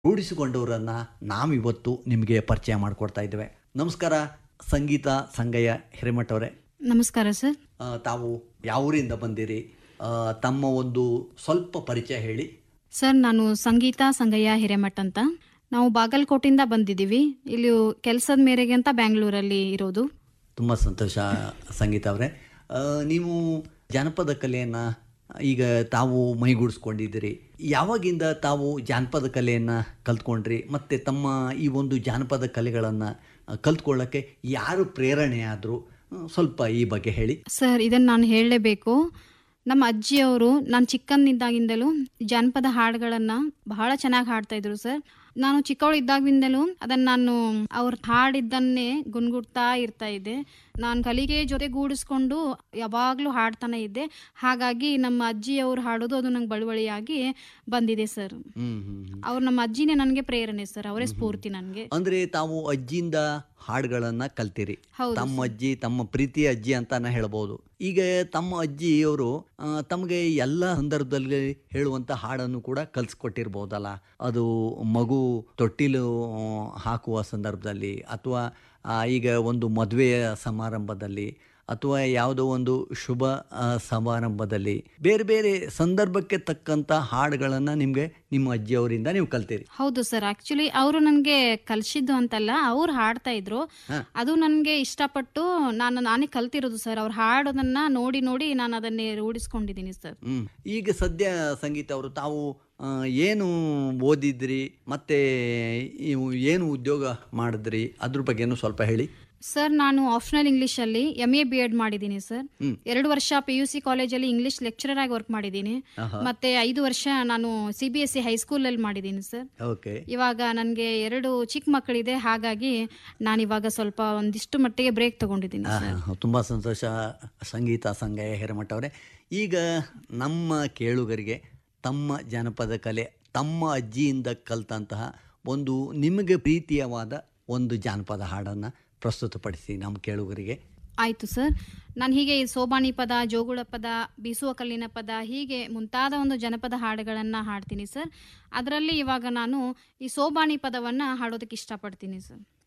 ರೂಢಿಸಿಕೊಂಡವರನ್ನು ನಾವಿವತ್ತು ನಿಮಗೆ ಪರಿಚಯ ಮಾಡಿಕೊಡ್ತಾ ಇದ್ದೇವೆ ನಮಸ್ಕಾರ ಸಂಗೀತ ಸಂಗಯ್ಯ ಹಿರೇಮಠ ಅವರೇ ನಮಸ್ಕಾರ ಸರ್ ಆ, ತಾವು ಯಾವ ಊರಿಂದ ಬಂದಿರಿ ಆ, ತಮ್ಮ ಒಂದು ಸ್ವಲ್ಪ ಪರಿಚಯ ಹೇಳಿ ಸರ್ ನಾನು ಸಂಗೀತ ಸಂಗಯ್ಯ ಹಿರೇಮಠ್ ಅಂತ ನಾವು ಬಾಗಲಕೋಟೆಯಿಂದ ಬಂದಿದ್ದೀವಿ ಇಲ್ಲಿ ಕೆಲಸದ ಮೇರೆಗೆ ಅಂತ ಬ್ಯಾಂಗ್ಳೂರಲ್ಲಿ ಇರೋದು ತುಂಬ ಸಂತೋಷ ಸಂಗೀತ ಅವರೇ ಆ, ನೀವು ಜಾನಪದ ಕಲೆಯನ್ನು ಈಗ ತಾವು ಮೈಗೂಡಿಸ್ಕೊಂಡಿದ್ದೀರಿ ಯಾವಾಗಿಂದ ತಾವು ಜಾನಪದ ಕಲೆಯನ್ನು ಕಲ್ತ್ಕೊಂಡ್ರಿ ಮತ್ತು ತಮ್ಮ ಈ ಒಂದು ಜಾನಪದ ಕಲೆಗಳನ್ನು ಕಲ್ತ್ಕೊಳ್ಳೋಕ್ಕೆ ಯಾರು ಪ್ರೇರಣೆ ಆದರು ಸ್ವಲ್ಪ ಈ ಬಗ್ಗೆ ಹೇಳಿ ಸರ್ ಇದನ್ನು ನಾನು ಹೇಳಲೇಬೇಕು ನಮ್ಮ ಅಜ್ಜಿಯವರು ನಾನು ಚಿಕ್ಕಂದಿದ್ದಾಗಿಂದಲೂ ಜಾನಪದ ಹಾಡುಗಳನ್ನು ಬಹಳ ಚೆನ್ನಾಗಿ ಹಾಡ್ತಾ ಇದ್ರು ಸರ್ ನಾನು ಚಿಕ್ಕವಳಿದ್ದಾಗಿಂದಲೂ ಅದನ್ನು ನಾನು ಅವ್ರ ಹಾಡಿದ್ದನ್ನೇ ಗುನ್ಗುಡ್ತಾ ಇರ್ತಾ ಇದ್ದೆ ನಾನು ಕಲಿಗೆ ಜೊತೆಗೂಡಿಸ್ಕೊಂಡು ಯಾವಾಗಲೂ ಹಾಡ್ತಾನೆ ಇದ್ದೆ ಹಾಗಾಗಿ ನಮ್ಮ ಅಜ್ಜಿಯವರು ಹಾಡೋದು ಅದು ನಂಗೆ ಬಳುವಳಿಯಾಗಿ ಬಂದಿದೆ ಸರ್ ಹ್ಮ್ ಹ್ಮ್ ಹ್ಮ್. ಅವ್ರು ನಮ್ಮ ಅಜ್ಜಿನೇ ನನಗೆ ಪ್ರೇರಣೆ ಸರ್ ಅವರೇ ಸ್ಫೂರ್ತಿ ನನಗೆ ಅಂದ್ರೆ ತಾವು ಅಜ್ಜಿಯಿಂದ ಹಾಡುಗಳನ್ನ ಕಲ್ತಿರಿ ಹೌದು ತಮ್ಮ ಅಜ್ಜಿ ತಮ್ಮ ಪ್ರೀತಿಯ ಅಜ್ಜಿ ಅಂತಾನೆ ಹೇಳ್ಬೋದು ಈಗ ತಮ್ಮ ಅಜ್ಜಿಯವರು ಆ, ತಮಗೆ ಎಲ್ಲ ಸಂದರ್ಭದಲ್ಲಿ ಹೇಳುವಂತ ಹಾಡನ್ನು ಕೂಡ ಕಲ್ಸ್ಕೊಟ್ಟಿರ್ಬೋದಲ್ಲ ಅದು ಮಗು ತೊಟ್ಟಿಲು ಆ, ಹಾಕುವ ಸಂದರ್ಭದಲ್ಲಿ ಅಥವಾ ಆ, ಈಗ ಒಂದು ಮದುವೆಯ ಸಮಾರಂಭದಲ್ಲಿ ಅಥವಾ ಯಾವುದೋ ಒಂದು ಶುಭ ಆ, ಸಮಾರಂಭದಲ್ಲಿ ಬೇರೆ ಬೇರೆ ಸಂದರ್ಭಕ್ಕೆ ತಕ್ಕಂತ ಹಾಡುಗಳನ್ನು ನಿಮಗೆ ನಿಮ್ಮ ಅಜ್ಜಿಯವರಿಂದ ನೀವು ಕಲ್ತೀರಿ ಹೌದು ಸರ್ ಆಕ್ಚುಲಿ ಅವರು ನನಗೆ ಕಲ್ಸಿದ್ದು ಅಂತಲ್ಲ ಅವ್ರು ಹಾಡ್ತಾ ಇದ್ರು ಹಾ. ಅದು ನನಗೆ ಇಷ್ಟಪಟ್ಟು ನಾನು ನಾನೇ ಕಲ್ತಿರೋದು ಸರ್ ಅವ್ರು ಹಾಡೋದನ್ನ ನೋಡಿ ನೋಡಿ ನಾನು ಅದನ್ನೇ ರೂಢಿಸ್ಕೊಂಡಿದ್ದೀನಿ ಸರ್ ಹ್ಮ್ ಈಗ ಸದ್ಯ ಸಂಗೀತ ಅವರು ತಾವು ಆ, ಏನು ಓದಿದ್ರಿ ಮತ್ತೆ ಇವು ಏನು ಉದ್ಯೋಗ ಮಾಡಿದ್ರಿ ಅದ್ರ ಬಗ್ಗೆನೂ ಸ್ವಲ್ಪ ಹೇಳಿ ಸರ್ ನಾನು ಆಪ್ಷನಲ್ ಇಂಗ್ಲಿಷಲ್ಲಿ ಎಮ್ ಎ ಬಿ ಎಡ್ ಮಾಡಿದ್ದೀನಿ ಸರ್ ಹ್ಮ್. ಎರಡು ವರ್ಷ ಪಿ ಯು ಸಿ ಕಾಲೇಜಲ್ಲಿ ಇಂಗ್ಲಿಷ್ ಲೆಕ್ಚರರ್ ಆಗಿ ವರ್ಕ್ ಮಾಡಿದ್ದೀನಿ ಆಹಾ. ಮತ್ತೆ ಐದು ವರ್ಷ ನಾನು ಸಿ ಬಿ ಎಸ್ ಸಿ ಹೈಸ್ಕೂಲಲ್ಲಿ ಮಾಡಿದ್ದೀನಿ ಸರ್ ಓಕೆ ಇವಾಗ ನನಗೆ ಎರಡು ಚಿಕ್ಕ ಮಕ್ಕಳಿದೆ ಹಾಗಾಗಿ ನಾನು ಇವಾಗ ಸ್ವಲ್ಪ ಒಂದಿಷ್ಟು ಮಟ್ಟಿಗೆ ಬ್ರೇಕ್ ತಗೊಂಡಿದ್ದೀನಿ ಸರ್ ತುಂಬ ಸಂತೋಷ ಸಂಗೀತ ಸಂಗಯ ಹಿರಮಠ ಅವರೇ ಈಗ ನಮ್ಮ ಕೇಳುಗರಿಗೆ ತಮ್ಮ ಜಾನಪದ ಕಲೆ ತಮ್ಮ ಅಜ್ಜಿಯಿಂದ ಕಲ್ತಂತಹ ಒಂದು ನಿಮಗೆ ಪ್ರೀತಿಯವಾದ ಒಂದು ಜಾನಪದ ಹಾಡನ್ನು ಪ್ರಸ್ತುತಪಡಿಸಿ ನಮ್ಮ ಕೇಳುಗರಿಗೆ ಆಯಿತು ಸರ್ ನಾನು ಹೀಗೆ ಈ ಸೋಬಾಣಿ ಪದ ಜೋಗುಳ ಪದ ಬೀಸುವ ಕಲ್ಲಿನ ಪದ ಹೀಗೆ ಮುಂತಾದ ಒಂದು ಜನಪದ ಹಾಡುಗಳನ್ನು ಹಾಡ್ತೀನಿ ಸರ್ ಅದರಲ್ಲಿ ಇವಾಗ ನಾನು ಈ ಸೋಬಾಣಿ ಪದವನ್ನು ಹಾಡೋದಕ್ಕೆ ಇಷ್ಟಪಡ್ತೀನಿ ಸರ್